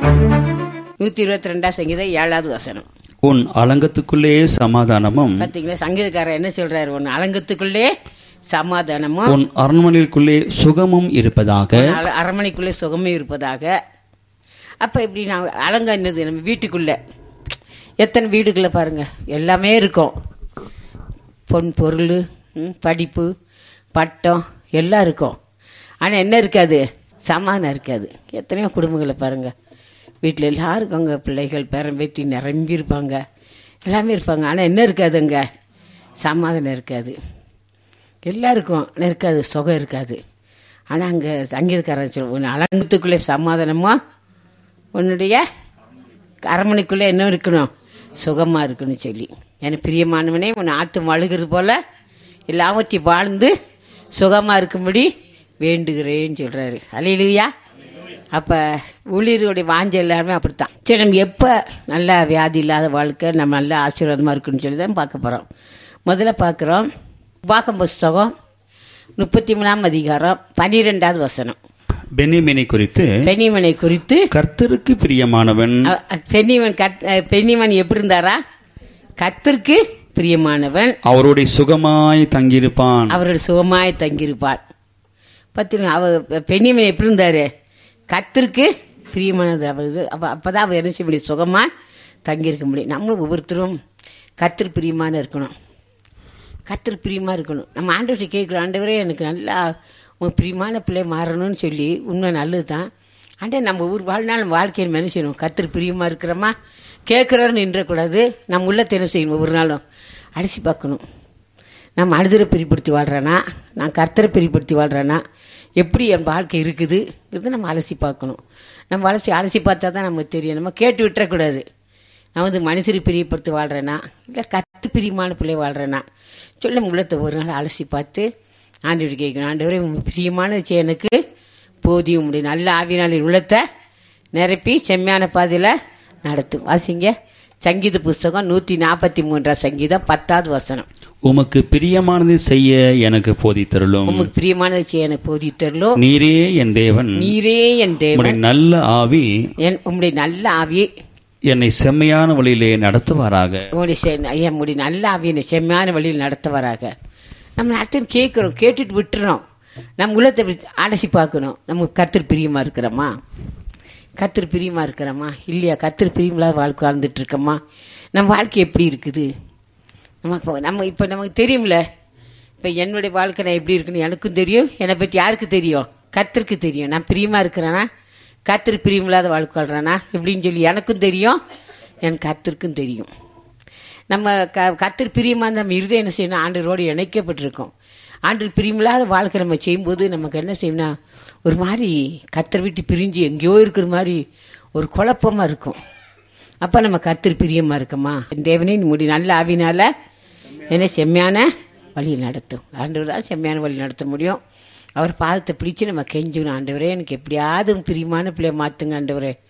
நூத்தி இருபத்தி ரெண்டாம் சங்கீதம் ஏழாவது வசனம் உன் அலங்கத்துக்குள்ளே சமாதானமும் பாத்தீங்களா சங்கீதக்காரர் என்ன சொல்றாரு ஒன்னு அலங்கத்துக்குள்ளே சமாதானமும் உன் அரண்மனைக்குள்ளே சுகமும் இருப்பதாக அர- அரண்மனைக்குள்ளே சுகமே இருப்பதாக அப்ப இப்படி நான் அலங்க என்னது நம்ம வீட்டுக்குள்ள எத்தனை வீடுக்குள்ள பாருங்க எல்லாமே இருக்கும் பொன் பொருள் ம், படிப்பு பட்டம் எல்லாம் இருக்கும் ஆனால் என்ன இருக்காது சமாதானம் இருக்காது எத்தனையோ குடும்பங்களை பாருங்க வீட்டில் எல்லாரும் இருக்காங்க பிள்ளைகள் பேரம்பேத்தி நிரம்பி இருப்பாங்க எல்லாமே இருப்பாங்க ஆனால் என்ன இருக்காதுங்க சமாதானம் இருக்காது எல்லாருக்கும் ஆனா இருக்காது சுகம் இருக்காது ஆனால் அங்கே சங்கீதக்காரன் சொல்ல உன் அலங்கத்துக்குள்ளே சமாதானமா உன்னுடைய அரண்மனைக்குள்ளே என்ன இருக்கணும் சுகமாக இருக்கணும் சொல்லி எனக்கு பிரியமானவனே உன் ஆத்து அழுகிறது போல எல்லாவற்றையும் வாழ்ந்து சுகமாக இருக்கும்படி வேண்டுகிறேன்னு சொல்கிறாரு அலையிலுயா அப்போ ஊழியர்களுடைய வாஞ்ச எல்லாருமே அப்படித்தான் சரி நம்ம எப்போ நல்ல வியாதி இல்லாத வாழ்க்கை நம்ம நல்ல ஆசீர்வாதமாக இருக்குன்னு சொல்லி தான் பார்க்க போகிறோம் முதல்ல பார்க்குறோம் உபாகம் புஸ்தகம் முப்பத்தி மூணாம் அதிகாரம் பன்னிரெண்டாவது வசனம் பென்னிமினை குறித்து பெண்ணிமனை குறித்து கர்த்தருக்கு பிரியமானவன் அ- அ- பெண்ணிமன் கத் அ, பெண்ணிமன் எப்படி இருந்தாரா கத்திற்கு பிரியமானவன் அவருடைய சுகமாய் தங்கியிருப்பான் அவரோட சுகமாய் தங்கியிருப்பார் பார்த்தீங்களா அவர் பெண்ணிமன் எப்படி இருந்தாரு கத்திற்கு பிரியமானது அவர் இது அப்போ அப்போ தான் அவர் என்ன செய்ய முடியும் சுகமாக தங்கியிருக்க முடியும் நம்மளும் ஒவ்வொருத்தரும் கத்திர பிரியமான இருக்கணும் கத்திர பிரியமாக இருக்கணும் நம்ம ஆண்டவர்கிட்ட கேட்குறோம் ஆண்டவரே எனக்கு நல்லா உங்க பிரியமான பிள்ளை மாறணும்னு சொல்லி உண்மை நல்லது தான் ஆண்டே நம்ம ஒரு வாழ்நாள் நம்ம வாழ்க்கையில் என்ன செய்யணும் கத்திர பிரியமாக இருக்கிறோமா கேட்குறோன்னு நின்றக்கூடாது நம்ம உள்ளத்தை என்ன செய்யணும் ஒவ்வொரு நாளும் அடிச்சு பார்க்கணும் நான் மனிதரை பிரிப்படுத்தி வாழ்கிறேனா நான் கர்த்தரை பிரிப்படுத்தி வாழ்கிறேனா எப்படி என் வாழ்க்கை இருக்குது இது நம்ம அலசி பார்க்கணும் நம்ம அலசி அலசி பார்த்தா தான் நமக்கு தெரியும் நம்ம கேட்டு விட்டுறக்கூடாது நான் வந்து மனுஷரை பிரியப்படுத்தி வாழ்கிறேனா இல்லை கத்து பிரியமான பிள்ளை வாழ்கிறேனா சொல்ல நம்ம உள்ளத்தை ஒரு நாள் அலசி பார்த்து ஆண்டவர் கேட்கணும் ஆண்டவரே உங்க பிரியமான செய்ய எனக்கு போதியும் முடியும் நல்ல ஆவினாளின் உள்ளத்தை நிரப்பி செம்மையான பாதையில் நடத்தும் வாசிங்க சங்கீத புஸ்தகம் நூற்றி நாற்பத்தி மூன்றாம் சங்கீதம் பத்தாவது வசனம் உமக்கு பிரியமானதை செய்ய எனக்கு போதித்தருளும் உமக்கு பிரியமானதை செய்ய எனக்கு போதித்தரலோ நீரே என் தேவன் நீரே என் தேவன் உம்முடைய நல்ல ஆவி என் உம்முடைய நல்ல ஆவியை என்னை செம்மையான வழியிலே நடத்துவாராக உங்களுடைய செ- ஐயா, உம்முடைய நல்ல ஆவியை செம்மையான வழியில் நடத்துவாராக நம்ம அடுத்து கேட்குறோம் கேட்டுட்டு விட்டுறோம் நம்ம உள்ளத்தை இப்படி அலசி பார்க்கணும் நம்ம கத்திர பிரியமா இருக்கிறோமா கத்திர பிரியமா இருக்கிறோமா இல்லையா கத்திர பிரியமில்லாத வாழ்க்கை வாழ்ந்துட்டு இருக்கோமா நம்ம வாழ்க்கை எப்படி இருக்குது நமக்கு நம்ம இப்போ நமக்கு தெரியும்ல இப்போ என்னுடைய வாழ்க்கை நான் எப்படி இருக்குன்னு எனக்கும் தெரியும் என்னை பற்றி யாருக்கு தெரியும் கத்திற்கு தெரியும் நான் பிரியமா இருக்கிறேனா கத்திர பிரியமில்லாத வாழ்க்கை வாழ்றேனா எப்படின்னு சொல்லி எனக்கும் தெரியும் என் கத்திற்கும் தெரியும் நம்ம க கத்தர் பிரியமாக இருந்தால் நம்ம இருதயம் என்ன செய்யணும் ஆண்டரோடு இணைக்கப்பட்டிருக்கோம் ஆண்டர் பிரியமில்லாத வாழ்க்கை நம்ம செய்யும்போது நமக்கு என்ன செய்யணும்னா ஒரு மாதிரி கத்தர் விட்டு பிரிஞ்சு எங்கேயோ இருக்கிற மாதிரி ஒரு குழப்பமாக இருக்கும் அப்போ நம்ம கத்தர் பிரியமாக இருக்கோமா தேவனே முடி நல்ல ஆவினால என்ன செம்மையான வழி நடத்தும் ஆண்டவர் தான் செம்மையான வழி நடத்த முடியும் அவர் பாதத்தை பிடிச்சு நம்ம கெஞ்சணும் ஆண்டவரே எனக்கு எப்படியாவது உங்க பிரியமான பிள்ளைய மாற்றுங்க ஆண்டவரே